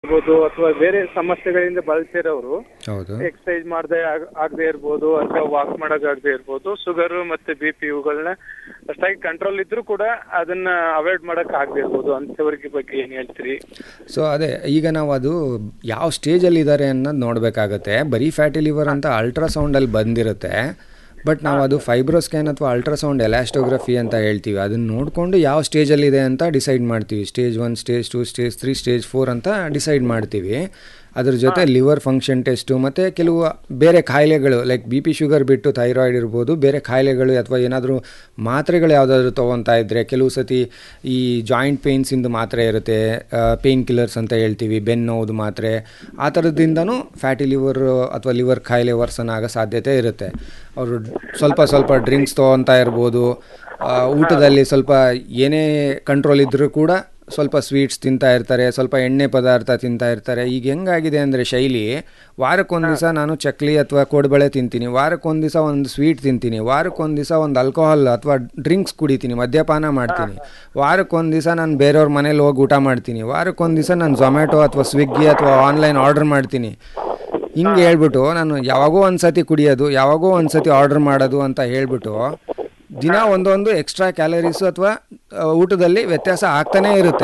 ಇರ್ಬೋದು ಅಥವಾ ಬೇರೆ ಸಮಸ್ಯೆಗಳಿಂದ ಬಳಸಿರೋರು ಹೌದು ಎಕ್ಸರ್ಸೈಸ್ ಮಾಡದೆ ಆಗದೆ ಇರ್ಬೋದು ಅಥವಾ ವಾಕ್ ಮಾಡೋದಾಗದೆ ಇರ್ಬೋದು ಶುಗರ್ ಮತ್ತೆ ಬಿ ಪಿ ಇವುಗಳನ್ನ ಅಷ್ಟಾಗಿ ಕಂಟ್ರೋಲ್ ಇದ್ರೂ ಕೂಡ ಅದನ್ನ ಅವಾಯ್ಡ್ ಮಾಡಕ್ ಆಗದೆ ಇರ್ಬೋದು ಅಂತವ್ರಿಗೆ ಬಗ್ಗೆ ಏನ್ ಹೇಳ್ತೀರಿ ಸೊ ಅದೇ ಈಗ ನಾವು ಅದು ಯಾವ ಸ್ಟೇಜಲ್ಲಿ ಇದ್ದಾರೆ ಅನ್ನೋದು ನೋಡಬೇಕಾಗತ್ತೆ ಬರೀ ಫ್ಯಾಟಿ ಲಿವರ್ ಅಂತ ಅಲ್ಟ್ರಾಸೌಂಡಲ್ಲಿ ಬಂದಿರುತ್ತೆ ಬಟ್ ನಾವು ಅದು ಫೈಬ್ರೋ ಸ್ಕ್ಯಾನ್ ಅಥವಾ ಅಲ್ಟ್ರಾಸೌಂಡ್ ಎಲಾಸ್ಟೋಗ್ರಫಿ ಅಂತ ಹೇಳ್ತೀವಿ ಅದನ್ನ ನೋಡಿಕೊಂಡು ಯಾವ ಸ್ಟೇಜಲ್ಲಿದೆ ಅಂತ ಡಿಸೈಡ್ ಮಾಡ್ತೀವಿ stage one stage two stage three stage four ಅಂತ ಡಿಸೈಡ್ ಮಾಡ್ತೀವಿ ಅದ್ರ ಜೊತೆ ಲಿವರ್ ಫಂಕ್ಷನ್ ಟೆಸ್ಟು ಮತ್ತು ಕೆಲವು ಬೇರೆ ಕಾಯಿಲೆಗಳು ಲೈಕ್ ಬಿ ಪಿ ಶುಗರ್ ಬಿಟ್ಟು ಥೈರಾಯ್ಡ್ ಇರ್ಬೋದು ಬೇರೆ ಕಾಯಿಲೆಗಳು ಅಥವಾ ಏನಾದರೂ ಮಾತ್ರೆಗಳು ಯಾವುದಾದ್ರೂ ತೊಗೊತಾ ಇದ್ದರೆ ಕೆಲವು ಸತಿ ಈ ಜಾಯಿಂಟ್ ಪೇಯ್ನ್ಸಿಂದು ಮಾತ್ರೆ ಇರುತ್ತೆ ಪೇಯ್ನ್ ಕಿಲ್ಲರ್ಸ್ ಅಂತ ಹೇಳ್ತೀವಿ ಬೆನ್ನು ನೋವುದು ಮಾತ್ರೆ ಆ ಥರದಿಂದನೂ ಫ್ಯಾಟಿ ಲಿವರ್ ಅಥವಾ ಲಿವರ್ ಕಾಯಿಲೆ ವರ್ಸನ್ ಆಗೋ ಸಾಧ್ಯತೆ ಇರುತ್ತೆ ಅವರು ಸ್ವಲ್ಪ ಸ್ವಲ್ಪ ಡ್ರಿಂಕ್ಸ್ ತೊಗೊತಾ ಇರ್ಬೋದು ಆ, ಊಟದಲ್ಲಿ ಸ್ವಲ್ಪ ಏನೇ ಕಂಟ್ರೋಲ್ ಇದ್ದರೂ ಕೂಡ ಸ್ವಲ್ಪ ಸ್ವೀಟ್ಸ್ ತಿಂತಾ ಇರ್ತಾರೆ ಸ್ವಲ್ಪ ಎಣ್ಣೆ ಪದಾರ್ಥ ತಿಂತಾ ಇರ್ತಾರೆ ಈಗ ಹೆಂಗಾಗಿದೆ ಅಂದರೆ ಶೈಲಿ ವಾರಕ್ಕೊಂದು ದಿವಸ ನಾನು ಚಕ್ಲಿ ಅಥವಾ ಕೋಡ್ಬಳೆ ತಿಂತೀನಿ ವಾರಕ್ಕೊಂದು ದಿವಸ ಒಂದು ಸ್ವೀಟ್ ತಿಂತೀನಿ ವಾರಕ್ಕೊಂದು ದಿವಸ ಒಂದು ಆಲ್ಕೋಹಾಲ್ ಅಥವಾ ಡ್ರಿಂಕ್ಸ್ ಕುಡಿತೀನಿ ಮದ್ಯಪಾನ ಮಾಡ್ತೀನಿ ವಾರಕ್ಕೊಂದು ದಿವಸ ನಾನು ಬೇರೆಯವ್ರ ಮನೇಲಿ ಹೋಗಿ ಊಟ ಮಾಡ್ತೀನಿ ವಾರಕ್ಕೊಂದು ದಿವಸ ನಾನು ಝೊಮ್ಯಾಟೊ ಅಥವಾ ಸ್ವಿಗ್ಗಿ ಅಥವಾ ಆನ್ಲೈನ್ ಆರ್ಡರ್ ಮಾಡ್ತೀನಿ ಹಿಂಗೆ ಹೇಳ್ಬಿಟ್ಟು ನಾನು ಯಾವಾಗೋ ಒಂದು ಸತಿ ಕುಡಿಯೋದು ಯಾವಾಗೋ ಒಂದು ಸತಿ ಆರ್ಡರ್ ಮಾಡೋದು ಅಂತ ಹೇಳ್ಬಿಟ್ಟು ದಿನ ಒಂದೊಂದು ಎಕ್ಸ್ಟ್ರಾ ಕ್ಯಾಲರೀಸು ಅಥವಾ ಊಟದಲ್ಲಿ ವ್ಯತ್ಯಾಸ ಆಗ್ತಾನೇ ಇರುತ್ತೆ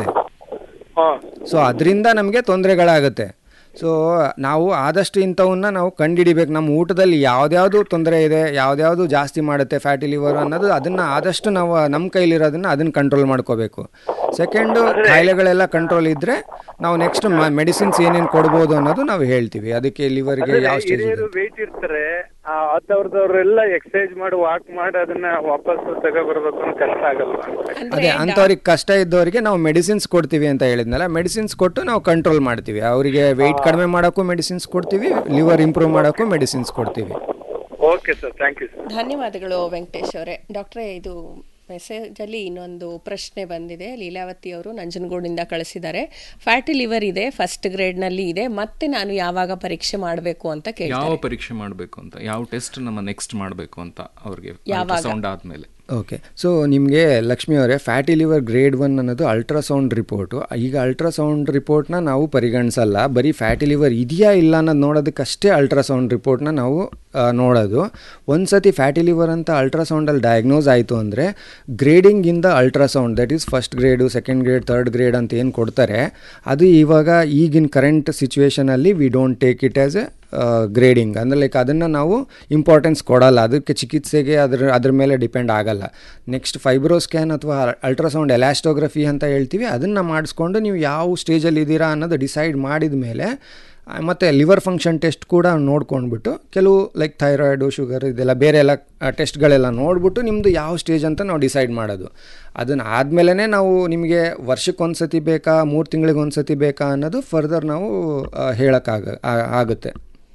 ಸೊ ಅದರಿಂದ ನಮಗೆ ತೊಂದರೆಗಳಾಗುತ್ತೆ ಸೊ ನಾವು ಆದಷ್ಟು ಇಂಥವನ್ನ ನಾವು ಕಂಡುಹಿಡಿಬೇಕು ನಮ್ಮ ಊಟದಲ್ಲಿ ಯಾವ್ದ್ಯಾವುದು ತೊಂದರೆ ಇದೆ ಯಾವ್ದ್ಯಾವುದು ಜಾಸ್ತಿ ಮಾಡುತ್ತೆ ಫ್ಯಾಟಿ ಲಿವರ್ ಅನ್ನೋದು ಅದನ್ನು ಆದಷ್ಟು ನಾವು ನಮ್ಮ ಕೈಲಿರೋದನ್ನ ಅದನ್ನು ಕಂಟ್ರೋಲ್ ಮಾಡ್ಕೋಬೇಕು ಸೆಕೆಂಡು ಕಾಯಿಲೆಗಳೆಲ್ಲ ಕಂಟ್ರೋಲ್ ಇದ್ದರೆ ನಾವು ನೆಕ್ಸ್ಟ್ ಮೆಡಿಸಿನ್ಸ್ ಏನೇನು ಕೊಡ್ಬೋದು ಅನ್ನೋದು ನಾವು ಹೇಳ್ತೀವಿ ಅದಕ್ಕೆ ಲಿವರ್ಗೆ ಯಾವ ಸ್ಟೇಜ್ ಇದೆ ಹಿರಿಯರು ವೆಯ್ಟ್ ಇರ್ತಾರೆ ಅದ್ದವ್ರದವ್ರೆಲ್ಲ ಎಕ್ಸರ್ಸೈಸ್ ಮಾಡಿ ವಾಕ್ ಮಾಡಿ ಅದನ್ನ ವಾಪಸ್ ತಗೊಬರ್ಬೇಕು ಅನ್ನೋ ಕಷ್ಟ ಆಗಲ್ವಾ ಅದೇ ಅಂಥವ್ರಿಗೆ ಕಷ್ಟ ಇದ್ದವರಿಗೆ ನಾವು ಮೆಡಿಸಿನ್ಸ್ ಕೊಡ್ತೀವಿ ಅಂತ ಹೇಳಿದ್ನಲ್ಲ ಮೆಡಿಸಿನ್ಸ್ ಕೊಟ್ಟು ನಾವು ಕಂಟ್ರೋಲ್ ಮಾಡ್ತೀವಿ ಅವರಿಗೆ ವೆಯ್ಟ್ ಕಡಿಮೆ ಮಾಡೋಕ್ಕೂ ಮೆಡಿಸಿನ್ಸ್ ಕೊಡ್ತೀವಿ ಲಿವರ್ ಇಂಪ್ರೂವ್ ಮಾಡೋಕ್ಕೂ ಮೆಡಿಸಿನ್ಸ್ ಕೊಡ್ತೀವಿ okay sir thank you sir ಧನ್ಯವಾದಗಳು ವೆಂಕಟೇಶ್ ಅವರೇ ಡಾಕ್ಟ್ರೇ ಇದು ಮೆಸೇಜಲ್ಲಿ ಇನ್ನೊಂದು ಪ್ರಶ್ನೆ ಬಂದಿದೆ ಲೀಲಾವತಿ ಅವರು ನಂಜನಗೂಡಿಂದ ಕಳಿಸಿದ್ದಾರೆ ಫ್ಯಾಟಿ ಲಿವರ್ ಇದೆ ಫಸ್ಟ್ ಗ್ರೇಡ್ನಲ್ಲಿ ಇದೆ ಮತ್ತೆ ನಾನು ಯಾವಾಗ ಪರೀಕ್ಷೆ ಮಾಡಬೇಕು ಅಂತ ಯಾವ ಕೇಳ್ತಾರೆ ಪರೀಕ್ಷೆ ಮಾಡಬೇಕು ಅಂತ ಯಾವ ಟೆಸ್ಟ್ ನಮ್ಮ ನೆಕ್ಸ್ಟ್ ಮಾಡಬೇಕು ಅಂತ ಅವ್ರಿಗೆ ಯಾವಾಗ? ಸೌಂಡ್ ಆದ್ಮೇಲೆ ಓಕೆ ಸೊ ನಿಮಗೆ ಲಕ್ಷ್ಮಿ ಅವರೇ ಫ್ಯಾಟಿ ಲಿವರ್ ಗ್ರೇಡ್ ಒನ್ ಅನ್ನೋದು ಅಲ್ಟ್ರಾಸೌಂಡ್ ರಿಪೋರ್ಟು ಈಗ ಅಲ್ಟ್ರಾಸೌಂಡ್ ರಿಪೋರ್ಟ್ನ ನಾವು ಪರಿಗಣಿಸಲ್ಲ ಬರೀ ಫ್ಯಾಟಿ ಲಿವರ್ ಇದೆಯಾ ಇಲ್ಲ ಅನ್ನೋದು ನೋಡೋದಕ್ಕಷ್ಟೇ ಅಲ್ಟ್ರಾಸೌಂಡ್ ರಿಪೋರ್ಟ್ನ ನಾವು ಆ, ನೋಡೋದು ಒಂದು ಸತಿ ಫ್ಯಾಟಿ ಲಿವರ್ ಅಂತ ಅಲ್ಟ್ರಾಸೌಂಡಲ್ಲಿ ಡಯಾಗ್ನೋಸ್ ಆಯಿತು ಅಂದರೆ grading in the ultrasound that is first grade second grade third grade ಅಂತ ಏನು ಕೊಡ್ತಾರೆ ಅದು ಇವಾಗ ಈಗಿನ ಕರೆಂಟ್ ಸಿಚುವೇಷನಲ್ಲಿ we don't take it as a grading ಅಂದರೆ ಲೈಕ್ ಅದನ್ನು ನಾವು ಇಂಪಾರ್ಟೆನ್ಸ್ ಕೊಡಲ್ಲ ಅದಕ್ಕೆ ಚಿಕಿತ್ಸೆಗೆ ಅದ್ರ ಅದ್ರ ಮೇಲೆ ಡಿಪೆಂಡ್ ಆಗಲ್ಲ ನೆಕ್ಸ್ಟ್ ಫೈಬ್ರೋ ಸ್ಕ್ಯಾನ್ ಅಥವಾ ಅಲ್ಟ್ರಾಸೌಂಡ್ ಎಲಾಸ್ಟೋಗ್ರಫಿ ಅಂತ ಹೇಳ್ತೀವಿ ಅದನ್ನು ಮಾಡಿಸ್ಕೊಂಡು ನೀವು ಯಾವ ಸ್ಟೇಜಲ್ಲಿ ಇದ್ದೀರಾ ಅನ್ನೋದು ಡಿಸೈಡ್ ಮಾಡಿದ ಮೇಲೆ ಮತ್ತು ಲಿವರ್ ಫಂಕ್ಷನ್ ಟೆಸ್ಟ್ ಕೂಡ ನೋಡ್ಕೊಂಡ್ಬಿಟ್ಟು ಕೆಲವು ಲೈಕ್ ಥೈರಾಯ್ಡು ಶುಗರ್ ಇದೆಲ್ಲ ಬೇರೆ ಎಲ್ಲ ಟೆಸ್ಟ್ಗಳೆಲ್ಲ ನೋಡ್ಬಿಟ್ಟು ನಿಮ್ಮದು ಯಾವ ಸ್ಟೇಜ್ ಅಂತ ನಾವು ಡಿಸೈಡ್ ಮಾಡೋದು ಅದನ್ನು ಆದಮೇಲೆ ನಾವು ನಿಮಗೆ ವರ್ಷಕ್ಕೊಂದು ಸತಿ ಬೇಕಾ ಮೂರು ತಿಂಗಳಿಗೆ ಒಂದು ಸತಿ ಬೇಕಾ ಅನ್ನೋದು ಫರ್ದರ್ ನಾವು ಹೇಳೋಕ್ಕಾಗ ಆಗುತ್ತೆ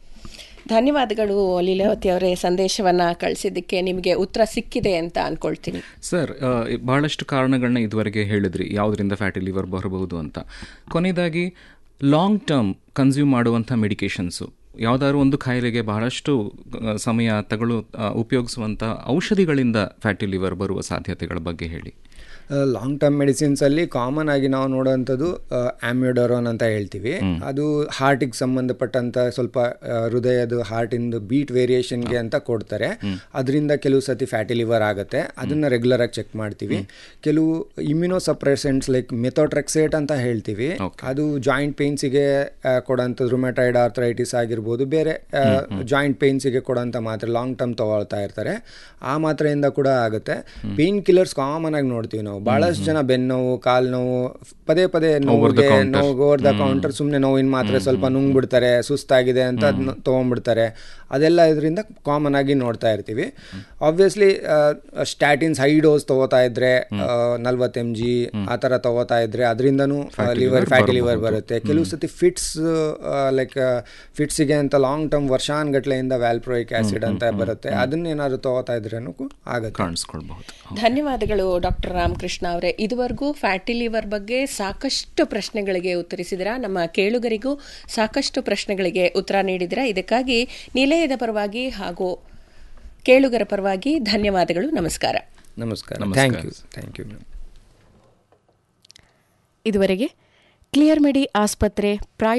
ಧನ್ಯವಾದಗಳು ಲೀಲಾವತಿ ಅವರೇ ಸಂದೇಶವನ್ನ ಕಳಿಸಿದ್ದಕ್ಕೆ ನಿಮಗೆ ಉತ್ತರ ಸಿಕ್ಕಿದೆ ಅಂತ ಅನ್ಕೊಳ್ತೀನಿ ಸರ್ ಆ, ಬಹಳಷ್ಟು ಕಾರಣಗಳನ್ನ ಇದುವರೆಗೆ ಹೇಳಿದ್ರಿ ಯಾವುದರಿಂದ ಫ್ಯಾಟಿ ಲಿವರ್ ಬರಬಹುದು ಅಂತ ಕೊನೆಯದಾಗಿ ಲಾಂಗ್ ಟರ್ಮ್ ಕನ್ಸ್ಯೂಮ್ ಮಾಡುವಂಥ ಮೆಡಿಕೇಶನ್ಸು ಯಾವುದಾದ್ರು ಒಂದು ಕಾಯಿಲೆಗೆ ಬಹಳಷ್ಟು ಆ, ಸಮಯ ತಗೊಳ್ಳು ಆ, ಉಪಯೋಗಿಸುವಂಥ ಔಷಧಿಗಳಿಂದ ಫ್ಯಾಟಿ ಲಿವರ್ ಬರುವ ಸಾಧ್ಯತೆಗಳ ಬಗ್ಗೆ ಹೇಳಿ ಲಾಂಗ್ ಟರ್ಮ್ ಮೆಡಿಸಿನ್ಸಲ್ಲಿ ಕಾಮನ್ ಆಗಿ ನಾವು ನೋಡೋವಂಥದ್ದು ಆಮ್ಯೋಡರೋನ್ ಅಂತ ಹೇಳ್ತೀವಿ ಅದು ಹಾರ್ಟಿಗೆ ಸಂಬಂಧಪಟ್ಟಂಥ ಸ್ವಲ್ಪ ಆ, ಹೃದಯದ ಹಾರ್ಟಿಂದು ಬೀಟ್ ವೇರಿಯೇಷನ್ಗೆ ಅಂತ ಕೊಡ್ತಾರೆ ಅದರಿಂದ ಕೆಲವು ಸತಿ ಫ್ಯಾಟಿ ಲಿವರ್ ಆಗುತ್ತೆ ಅದನ್ನು ರೆಗ್ಯುಲರ್ ಆಗಿ ಚೆಕ್ ಮಾಡ್ತೀವಿ ಕೆಲವು ಇಮ್ಯುನೋ ಸಪ್ರೆಸೆಂಟ್ಸ್ ಲೈಕ್ ಮೆಥೋಟ್ರೆಕ್ಸೇಟ್ ಅಂತ ಹೇಳ್ತೀವಿ ಅದು ಜಾಯಿಂಟ್ ಪೇನ್ಸಿಗೆ ಕೊಡೋಂಥದ್ದು ರುಮೆಟೈಡ್ ಆರ್ಥರೈಟಿಸ್ ಆಗಿರ್ಬೋದು ಬೇರೆ ಜಾಯಿಂಟ್ ಪೇನ್ಸಿಗೆ ಕೊಡೋಂಥ ಮಾತ್ರೆ ಲಾಂಗ್ ಟರ್ಮ್ ತಗೊಳ್ತಾ ಇರ್ತಾರೆ ಆ ಮಾತ್ರೆಯಿಂದ ಕೂಡ ಆಗುತ್ತೆ ಪೇನ್ ಕಿಲ್ಲರ್ಸ್ ಕಾಮನ್ ಆಗಿ ನೋಡ್ತೀವಿ ನಾವು ಬಹಳಷ್ಟು ಜನ ಬೆನ್ನೋವು ಕಾಲು ನೋವು ಪದೇ ಪದೇ ನೋವಿಗೆ ನೋವು ಓವರ್ ದ ಕೌಂಟರ್ ಸುಮ್ಮನೆ ನೋವಿನ ಮಾತ್ರೆ ಸ್ವಲ್ಪ ನುಂಗ್ಬಿಡ್ತಾರೆ ಸುಸ್ತಾಗಿದೆ ಅಂತ ಅದನ್ನ ತೊಗೊಂಡ್ಬಿಡ್ತಾರೆ ಅದೆಲ್ಲ ಇದರಿಂದ ಕಾಮನ್ ಆಗಿ ನೋಡ್ತಾ ಇರ್ತೀವಿ ಆಬ್ವಿಯಸ್ಲಿ ಸ್ಟ್ಯಾಟಿನ್ಸ್ ಹೈ ಡೋಸ್ ತಗೋತಾ ಇದ್ರೆ ನಲ್ವತ್ತು ಎಮ್ ಜಿ ಆ ಥರ ತಗೋತಾ ಇದ್ರೆ ಅದರಿಂದನೂ ಲಿವರ್ ಫ್ಯಾಟಿ ಲಿವರ್ ಬರುತ್ತೆ ಕೆಲವು ಸತಿ ಫಿಟ್ಸ್ ಲೈಕ್ ಫಿಟ್ಸಿಗೆ ಅಂತ ಲಾಂಗ್ ಟರ್ಮ್ ವರ್ಷಾನ್ಗಟ್ಲೆಯಿಂದ ವ್ಯಾಲ್ಪ್ರೋಯಿಕ್ ಆಸಿಡ್ ಅಂತ ಬರುತ್ತೆ ಅದನ್ನೇನಾದ್ರು ತಗೋತಾ ಇದ್ರೇನು ಆಗುತ್ತೆ ಕಾಣಿಸ್ಕೊಳ್ಬಹುದು ಧನ್ಯವಾದಗಳು ಡಾಕ್ಟರ್ ರಾಮಕೃಷ್ಣ ಅವರೇ ಇದುವರೆಗೂ ಫ್ಯಾಟಿ ಲಿವರ್ ಬಗ್ಗೆ ಸಾಕಷ್ಟು ಪ್ರಶ್ನೆಗಳಿಗೆ ಉತ್ತರಿಸಿದ್ರ ನಮ್ಮ ಕೇಳುಗರಿಗೂ ಸಾಕಷ್ಟು ಪ್ರಶ್ನೆಗಳಿಗೆ ಉತ್ತರ ನೀಡಿದ್ರ ಇದಕ್ಕಾಗಿ ನಿಲಯದ ಪರವಾಗಿ ಹಾಗೂ ಕೇಳುಗರ ಪರವಾಗಿ ಧನ್ಯವಾದಗಳು ನಮಸ್ಕಾರ ನಮಸ್ಕಾರ ನಮಸ್ಕಾರ. ಥ್ಯಾಂಕ್ ಯು ಥ್ಯಾಂಕ್ ಯು ಇದುವರೆಗೆ ಕ್ಲಿಯರ್ ಮೆಡಿ ಆಸ್ಪತ್ರೆ ಪ್ರಾಯೋ